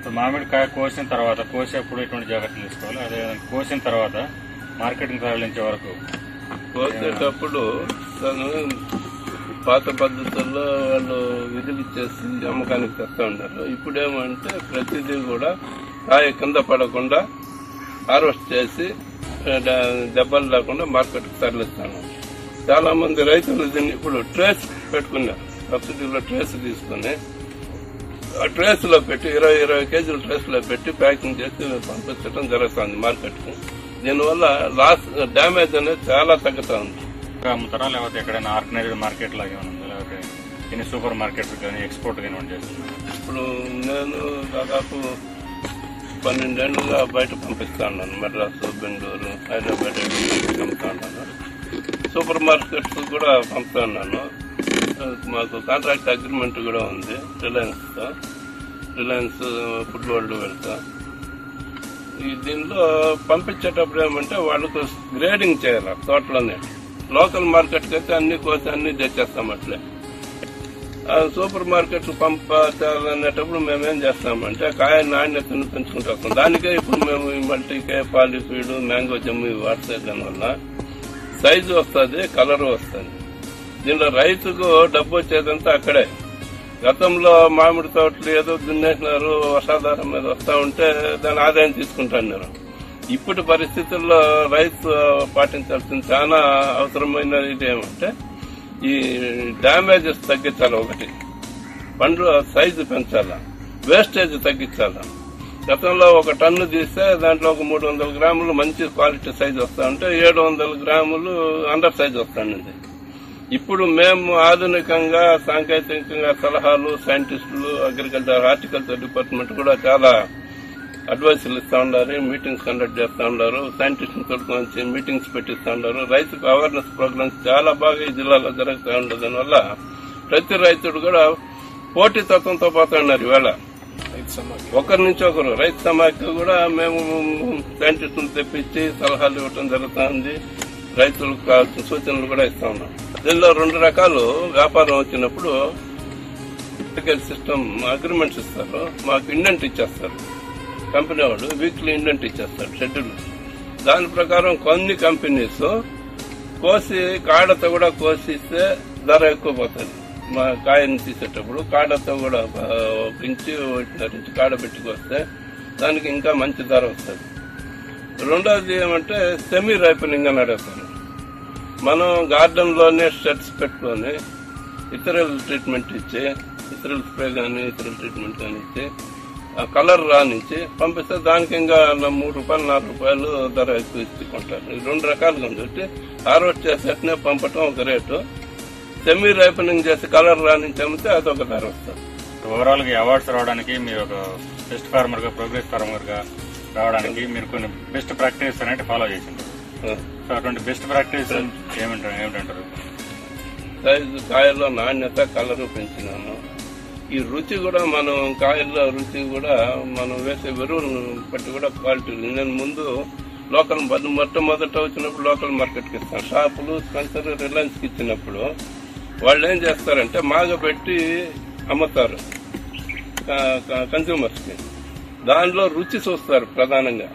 ఇప్పుడు మామిడికాయ కోసిన తర్వాత కోసేప్పుడు ఎటువంటి జాగ్రత్తలు తీసుకోవాలి అదేవిధంగా కోసిన తర్వాత మార్కెటింగ్ తరలించే వరకు కోసేటప్పుడు తను పాత పద్ధతుల్లో వాళ్ళు విధులు ఇచ్చేసి అమ్మకానికి తెస్తా ఉన్నారు ఇప్పుడు ఏమంటే ప్రతిదీ కూడా కాయ కింద పడకుండా హార్వెస్ట్ చేసి ఆ, ద- దెబ్బలు లేకుండా మార్కెట్కి తరలిస్తాను చాలా మంది రైతులు దీన్ని ఇప్పుడు ట్రేస్ పెట్టుకున్నారు సబ్సిడీలో ట్రేస్ తీసుకుని ఆ ట్రేస్ లో పెట్టి ఇరవై ఇరవై కేజీల ట్రేస్ లో పెట్టి ప్యాకింగ్ చేసి పంపించడం జరుగుతుంది మార్కెట్ కి దీనివల్ల లాస్ డ్యామేజ్ అనేది చాలా తగ్గుతా ఉంది ఇంకా అమ్ముతారా లేకపోతే ఎక్కడైనా ఆర్గనైజ్డ్ మార్కెట్ లాగా ఏమైనా ఉందా లేకపోతే ఎన్ని సూపర్ మార్కెట్ కానీ ఎక్స్పోర్ట్ కానీ చేస్తున్నారు ఇప్పుడు నేను దాదాపు పన్నెండేళ్లుగా బయట పంపిస్తా ఉన్నాను మెడ్రాస్ బెంగళూరు హైదరాబాద్ పంపుతా ఉన్నాను సూపర్ మార్కెట్స్ కూడా పంపుతా ఉన్నాను మాకు కాంట్రాక్ట్ అగ్రిమెంట్ కూడా ఉంది రిలయన్స్ తో రిలయన్స్ ఫుడ్ వరల్డ్ వెళ్తా ఈ దీనిలో పంపించేటప్పుడు ఏమంటే వాళ్ళకు గ్రేడింగ్ చేయాలి తోటలోనే లోకల్ మార్కెట్కి అయితే అన్ని కోసి అన్ని తెచ్చేస్తాం అట్లే ఆ సూపర్ మార్కెట్ పంపాలనేటప్పుడు మేమేం చేస్తామంటే కాయ నాణ్యతను పెంచుకుంటూ వస్తాం దానికే ఇప్పుడు మేము ఈ మల్టీకే పాలిఫీడ్ మ్యాంగో జమ్ము ఇవి వాడితే దానివల్ల సైజు వస్తుంది కలర్ వస్తుంది దీనిలో రైతుకు డబ్బు వచ్చేదంతా అక్కడే గతంలో మామిడి తోటలు ఏదో దున్నేసినారు వర్షాధారం మీద వస్తా ఉంటే దాని ఆదాయం తీసుకుంటున్నారు ఇప్పటి పరిస్థితుల్లో రైతు పాటించాల్సిన చాలా అవసరమైన ఇది ఏమంటే ఈ డ్యామేజెస్ తగ్గించాలి ఒకటి పండ్లు సైజు పెంచాలా వేస్టేజ్ తగ్గించాలా గతంలో ఒక టన్ను తీస్తే దాంట్లో ఒక మూడు వందల గ్రాములు మంచి క్వాలిటీ సైజ్ వస్తా ఉంటే ఏడు వందల గ్రాములు అండర్ సైజ్ వస్తానండి ఇప్పుడు మేము ఆధునికంగా సాంకేతికంగా సలహాలు సైంటిస్టులు అగ్రికల్చర్ హార్టికల్చర్ డిపార్ట్మెంట్ కూడా చాలా అడ్వైసులు ఇస్తా ఉన్నారు మీటింగ్స్ కండక్ట్ చేస్తా ఉన్నారు సైంటిస్ట్ తోడుకొని మీటింగ్స్ పెట్టిస్తా ఉన్నారు రైతుకు అవేర్నెస్ ప్రోగ్రామ్స్ చాలా బాగా ఈ జిల్లాలో జరుగుతూ ఉండదు దానివల్ల ప్రతి రైతుడు కూడా పోటీతత్వంతో పోతా ఉన్నారు ఇవాళ ఒకరి నుంచి ఒకరు రైతు సమాఖ్య కూడా మేము సైంటిస్టులు తెప్పించి సలహాలు ఇవ్వటం జరుగుతుంది రైతులకు కావాల్సిన సూచనలు కూడా ఇస్తా ఉన్నాం దీనిలో రెండు రకాలు వ్యాపారం వచ్చినప్పుడు సిస్టమ్ అగ్రిమెంట్స్ ఇస్తారు మాకు ఇండెంట్ ఇచ్చేస్తారు కంపెనీ వాడు వీక్లీ ఇండెంట్ ఇచ్చేస్తాడు షెడ్యూల్ దాని ప్రకారం కొన్ని కంపెనీస్ కోసి కాడతో కూడా కోసిస్తే ధర ఎక్కువ పోతుంది మా కాయని తీసేటప్పుడు కాడతో కూడా ఆ, ఒక ఇంచు ఒకటిన్నర ఇంచు కాడ పెట్టుకొస్తే దానికి ఇంకా మంచి ధర వస్తుంది రెండోది ఏమంటే సెమీ రైపనింగ్ అని అడుగుతారు మనం గార్డెన్ లోనే షెడ్స్ పెట్టుకొని ఇతరుల ట్రీట్మెంట్ ఇచ్చి ఇతరుల స్ప్రే కానీ ఇతరుల ట్రీట్మెంట్ కానీ ఇచ్చి ఆ కలర్ రానిచ్చి పంపిస్తే దానికి ఇంకా నా మూడు రూపాయలు నాలుగు రూపాయలు ధర ఎక్కువ ఇచ్చి కొంటారు ఈ రెండు రకాలుగా ఉంది ఒకటి హార్వెస్ట్ చేసేటనే పంపటం ఒక రేటు సెమీ రైపనింగ్ చేసి కలర్ రానిచ్చి అమ్మితే అదొక ధర వస్తుంది ఓవరాల్ గా అవార్డ్స్ రావడానికి మీరు ఒక బెస్ట్ ఫార్మర్ గా ప్రోగ్రెస్ ఫార్మర్ గా రావడానికి మీరు కొన్ని బెస్ట్ ప్రాక్టీస్ అనేది ఫాలో చేసింది సో అటువంటి బెస్ట్ ప్రాక్టీస్ ఏమంటారు ఏమిటంటారు సైజు కాయల్లో నాణ్యత కలరు పెంచినాను ఈ రుచి కూడా మనం కాయల్లో రుచి కూడా మనం వేసే ఎరువులను బట్టి కూడా క్వాలిటీ ఉంది. నేను ముందు లోకల్ మొట్ట- మొట్టమొదట వచ్చినప్పుడు లోకల్ మార్కెట్కి ఇస్తాను షాపులు స్పెన్సర్ రిలయన్స్కి ఇచ్చినప్పుడు వాళ్ళు ఏం చేస్తారంటే మాగబెట్టి అమ్ముతారు కన్స్యూమర్స్కి దానిలో రుచి చూస్తారు ప్రధానంగా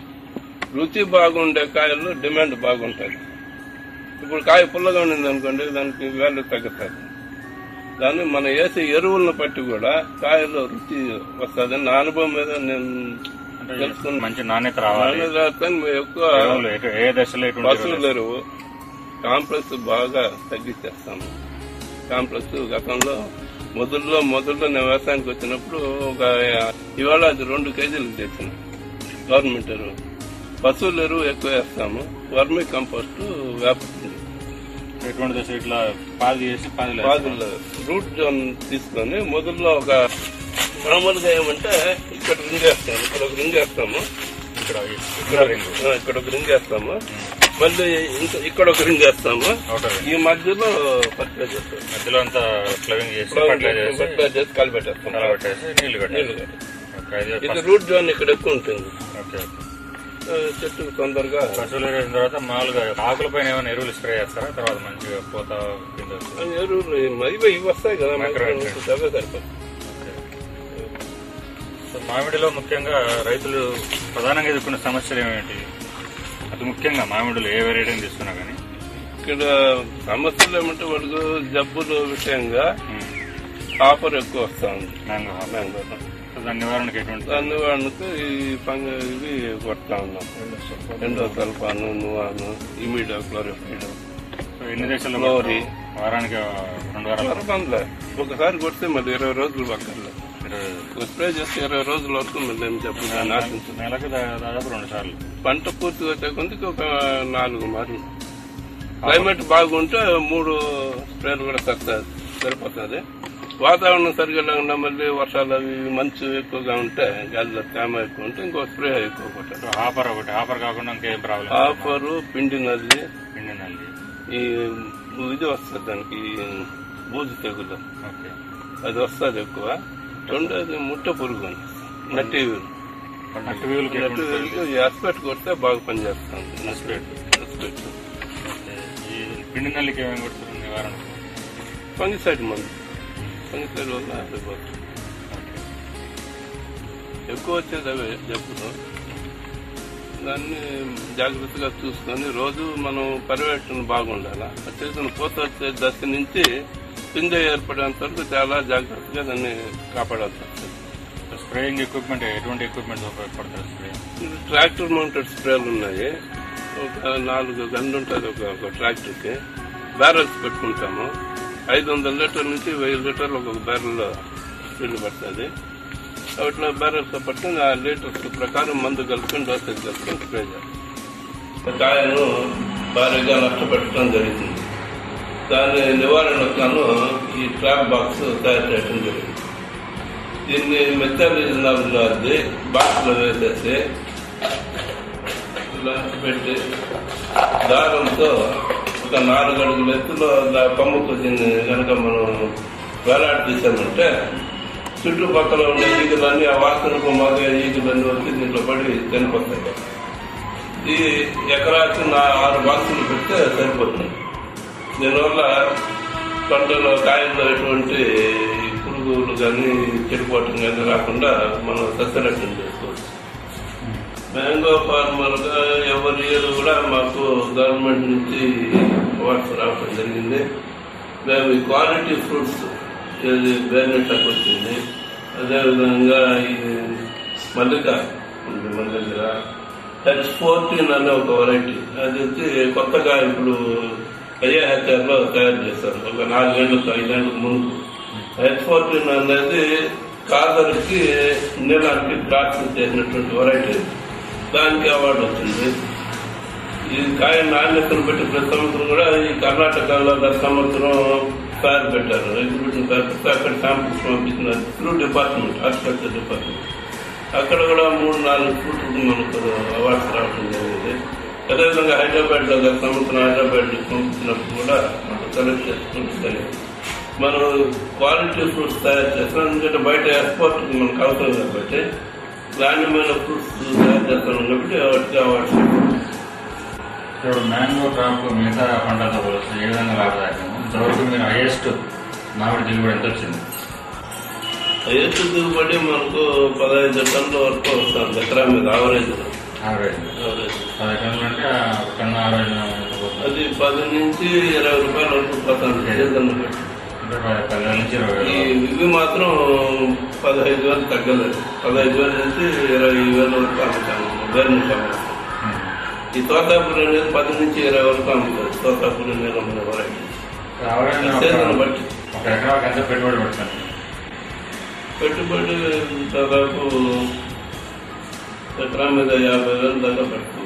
రుచి బాగుండే కాయల్లో డిమాండ్ బాగుంటుంది ఇప్పుడు కాయ పుల్లగా ఉండింది అనుకోండి దానికి వాల్యూ తగ్గుతుంది దాన్ని మన వేసే ఎరువులను బట్టి కూడా కాయలో రుచి వస్తుంది నా అనుభవం మీద నేను అంటే తెలుసుకున్నాను మంచి నాణ్యత రావాలి దాని తర్వాత మేము ఎక్కువ ఎరువులు ఎటు- ఏ దశలో ఎటువంటి పశువుల ఎరువులు ఎరువు కాంప్లెక్స్ బాగా తగ్గించేస్తాము కాంప్లెక్స్ గతంలో మొదల్లో మొదల్లో నేను వ్యవసాయానికి వచ్చినప్పుడు ఒక ఇవాళ అది రెండు కేజీలకు తెచ్చిన గవర్నమెంట్ ఎరువు పశువుల ఎరువు ఎక్కువ వేస్తాము వర్మి కంపోస్ట్ వేపుతుంది ఎటువంటి దశ ఇట్లా పాది చేసి పాది పాదుల రూట్ జోన్ తీసుకొని మొదల్లో ఒక మామూలుగా ఏమంటే ఇక్కడ రింగ్ వేస్తాము ఇక్కడ ఒక రింగ్ వేస్తాము ఇక్కడ ఇక్కడ రింగు ఆ, ఇక్కడ ఒక రింగ్ వేస్తాము మళ్ళీ ఇంక- ఇక్కడ ఒక రింగ్ వేస్తాము అవుటర్ ఈ మధ్యలో ఫర్టిలైజర్ చేస్తాము మధ్యలో అంతా ఫ్లవింగ్ చేసి ఫర్టిలైజర్ చేసి ఫర్టిలైజర్ చేసి కలిపెట్టేస్తాము కలబెట్టేసి నీళ్లు నీళ్లు కట్టాలి కట్టి. ఓకే, అది ఇది ఫస్ట్- రూట్ జోన్ ఇక్కడ ఎక్కువ ఉంటుంది ఓకే ఓకే ఆ, చెట్టుకు తొందరగా పశువులు వేసిన తర్వాత మామూలుగా ఆకుల పైన ఏమైనా ఎరువులు స్ప్రే చేస్తారా తర్వాత మంచిగా పోత కింద ఆ, ఎరువులు ఇవి ఇవి వస్తాయి కదా Micro మైక్రో అవే సరిపోతుంది ఓకే. సో మామిడిలో ముఖ్యంగా రైతులు ప్రధానంగా ఎదుర్కొన్న సమస్యలు ఏమిటి అతి ముఖ్యంగా మామిడిలో ఏ వెరైటీని తీసుకున్నా కానీ ఇక్కడ సమస్యలు ఏమంటే వాళ్ళకు జబ్బుల విషయంగా ఆఫర్ ఎక్కువ వస్తా ఉంది మ్యాంగో హాప్. మ్యాంగోలో సో దాని నివారణకు ఎటువంటి దాని వాడికి ఈ పంగ ఇవి కొడతా ఉన్నాం ఎండో సల్ఫాను నువ్వాను ఇమీడియా క్లోరిఫైడ్ సో ఎన్ని దేశాల్లో ఫ్లోరీ. వారానికి రెండు వారాలు పనులే ఒకసారి కొడితే మళ్ళీ ఇరవై రోజులు పక్కర్లేదు ఇరవై- స్ప్రే చేస్తే ఇరవై రోజుల వరకు మళ్ళీ ఏం చెప్పదు నాశించదు నెలకు దా- దాదాపు రెండు సార్లు పంట పూర్తిగా వచ్చే కొద్దికి ఒక నాలుగు మార్లు క్లైమేట్ బాగుంటే మూడు స్ప్రేలు కూడా సరిపోతుంది సరిపోతుంది వాతావరణం సరిగా లేకుండా మళ్ళీ వర్షాలు అవి మంచు ఎక్కువగా ఉంటే గాలిలో తేమ ఎక్కువ ఉంటే ఇంకో స్ప్రే ఎక్కువ కొట్టారు సో హాపర్ ఒకటి హాపర్ కాకుండా ఇంకేం ప్రాబ్లం ఆఫరు పిండి నల్లి పిండి నల్లి ఈ ఇది వస్తుంది దానికి ఈ బూజు తెగులు ఓకే అది వస్తుంది ఎక్కువ రెండోది ముట్ట పురుగు అని నట్టి నట్టు వీలుకి నట్టి ఎటువంటి ఈ అస్పెట్ కొడితే బాగా పనిచేస్తుంది Aspect. అస్పెట్ ఓకే. ఈ పిండి నల్లికి ఏమేమి కొడుతుంది నివారణ ఫంగిసైడ్ మందు ఫంగిసైడ్ వల్ల అది పోతుంది ఓకే. ఎక్కువ వచ్చేది అవే జబ్బులు దాన్ని జాగ్రత్తగా చూసుకొని రోజు మనం పర్యవేక్షణ బాగుండాలి వచ్చేసిన పూత వచ్చే దశ నుంచి పిందె ఏర్పడేంత వరకు చాలా జాగ్రత్తగా దాన్ని కాపాడాల్సి వస్తుంది స్ప్రేయింగ్ ఎక్విప్మెంట్ ఎటువంటి ఎక్విప్మెంట్ ఉపయోగపడుతుంది స్ప్రే ఇది ట్రాక్టర్ మౌంటెడ్ స్ప్రేలు ఉన్నాయి ఒక నాలుగు గన్లు ఉంటుంది ఒక ఒక ట్రాక్టర్కి బ్యారల్స్ పెట్టుకుంటాము ఐదు వందల లీటర్ల నుంచి వెయ్యి లీటర్లు ఒక్కొక్క బ్యారెల్లో నీళ్లు పడుతుంది అట్లా బ్యారల్స్ పట్టుకుని ఆ లీటర్స్ ప్రకారం మందు కలుపుకొని డోసేజ్ కలుపుకొని స్ప్రే చేయాలి కాయను భారీగా నష్టపెట్టడం జరిగింది దాని నివారణకు గాను ఈ ట్రాప్ బాక్స్ తయారు చేయడం జరిగింది దీన్ని మెత్తలు అది బాక్స్లో వేసేసి ఇలా పెట్టి దారంతో ఒక నాలుగు అడుగుల ఎత్తులో దా- కొమ్మకు దీన్ని కనుక మనం వేలాడి తీసామంటే చుట్టుపక్కల ఉన్న ఈగలన్నీ ఆ వాసనకు మాగే ఈగలన్నీ వచ్చి దీంట్లో పడి చనిపోతాయి ఈ ఎకరాకి నా ఆరు బాక్సులు పెడితే సరిపోతుంది దీనివల్ల పంటలో కాయల్లో ఎటువంటి పురుగులు కానీ చెడిపోవటం కానీ రాకుండా మనం సస్యరక్షణ చేసుకోవచ్చు మ్యాంగో ఫార్మర్గా ఎవరి ఇయర్ కూడా మాకు గవర్నమెంట్ నుంచి అవార్డ్స్ రావడం జరిగింది మేము ఈ క్వాలిటీ ఫ్రూట్స్ ఇది బేర్నెట్లకు వచ్చింది అదేవిధంగా ఈ మల్లిక ఉంది మన దగ్గర హెచ్ ఫోర్టీన్ అనే ఒక వెరైటీ అది వచ్చి కొత్తగా ఇప్పుడు ఐఏహెచ్ఆర్ లో తయారు చేస్తారు ఒక నాలుగేళ్లకు ఐదేళ్లకు ముందు హెచ్ ఫోర్టీన్ అనేది కాదర్కి నీలాంటి క్రాస్ చేసినటువంటి వెరైటీ దానికి అవార్డు వచ్చింది ఈ కాయ నాణ్యతను బట్టి ప్రతి సంవత్సరం కూడా ఈ కర్ణాటకలో గత సంవత్సరం తయారు పెట్టారు ఎగ్జిబిషన్ తయారు పెడితే అక్కడ శాంపుల్స్ పంపించినారు త్రూ డిపార్ట్మెంట్ హార్టికల్చర్ డిపార్ట్మెంట్ అక్కడ కూడా మూడు నాలుగు ఫ్రూట్లకు మనకు అవార్డ్స్ రావడం జరిగింది అదేవిధంగా హైదరాబాద్ లో గత సంవత్సరం హైదరాబాద్ పంపించినప్పుడు కూడా మనం సెలెక్ట్ చేసుకుంటే మనం క్వాలిటీ ఫ్రూట్స్ తయారు చేస్తాం ఎందుకంటే బయట ఎక్స్పోర్ట్ మనకు అవసరం కాబట్టి నాణ్యమైన ఫ్రూట్స్ తయారు చేస్తాం కాబట్టి వాటికి అవార్డ్స్ ఇప్పుడు మ్యాంగో క్రాప్ మిగతా పంటలతో పోలిస్తే ఏ విధంగా లాభదాయకము ఇంతవరకు మీరు హైయెస్ట్ మామిడి దిగుబడి ఎంత వచ్చింది ఎత్తు దిగుబడి మనకు పదహైదు టన్నుల వరకు వస్తుంది ఎకరా మీద ఆవరేజ్ యావరేజ్ ఆవరేజ్ పది టన్నులు అంటే ఒక టన్ను యావరేజ్ పోతుంది. అది పది నుంచి ఇరవై రూపాయల వరకు పోతుంది సీజన్ బట్టి అంటే పది పదివేల నుంచి ఇరవై ఈ వేలు ఇవి మాత్రం పదహైదు వేలు తగ్గలేదు పదహైదు వేల నుంచి ఇరవై వేల వరకు అమ్ముతాము వేరు నుంచి అమ్ముతాం ఉమ్. ఈ తోతాపూరి అనేది పది నుంచి ఇరవై వరకు అమ్ముతారు తోతాపూరి నీలమ్మ వెరైటీ యావరేజ్ ఒక- సీజన్ బట్టి ఒక ఎకరాకి ఎంత పెట్టుబడి పడుతుంది పెట్టుబడి దాదాపు ఎకరా మీద యాభై వేలు దాకా పెడుతుంది